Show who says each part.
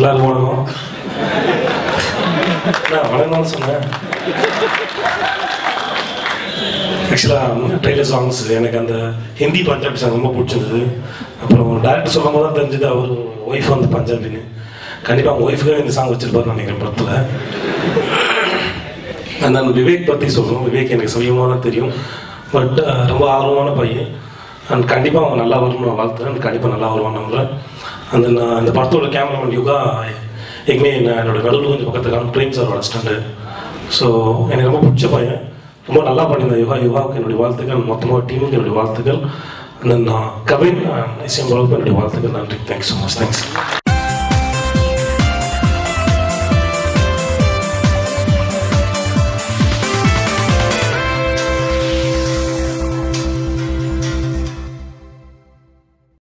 Speaker 1: எல்லாருக்கும் வணக்கம் நான் வணக்கம்னு சொன்னேன் ஆக்சுவலாக ட்ரெய்லர் சாங்ஸ் எனக்கு அந்த ஹிந்தி பஞ்சாபி சாங் ரொம்ப பிடிச்சிருந்தது அப்புறம் டேரக்டர் சொல்லும் போது தான் தெரிஞ்சது அவர் ஒய்ஃப் வந்து பஞ்சாபின்னு கண்டிப்பாக அவங்க ஒய்ஃபுக்காக இந்த சாங் வச்சிருப்பாருன்னு நினைக்கிறேன் படத்தில் அந்த அந்த விவேக் பற்றி சொல்லணும் விவேக் எனக்கு சமீபமாக தான் தெரியும் பட் ரொம்ப ஆர்வமான பையன் அண்ட் கண்டிப்பாக அவங்க நல்லா வரணும்னு நான் வாழ்த்துறேன் கண்டிப்பாக நல்லா வருவான் நம்புறேன் அந்த நான் இந்த படத்தோட கேமராமேன் யுகா எங்கே நான் என்னோட நடுவில் கொஞ்சம் பக்கத்துக்கான பிரேம் சாரோட ஸ்டாண்டு ஸோ எனக்கு ரொம்ப பிடிச்ச பையன் ரொம்ப நல்லா பண்ணியிருந்தேன் யுகா யுகாவுக்கு என்னுடைய வாழ்த்துக்கள் மொத்தமாக டீமுக்கு என்னுடைய வாழ்த்துக்கள் அந்த நான் கவின் இசையம் என்னுடைய வாழ்த்துக்கள் நன்றி தேங்க்ஸ் ஸோ மச் தேங்க்ஸ்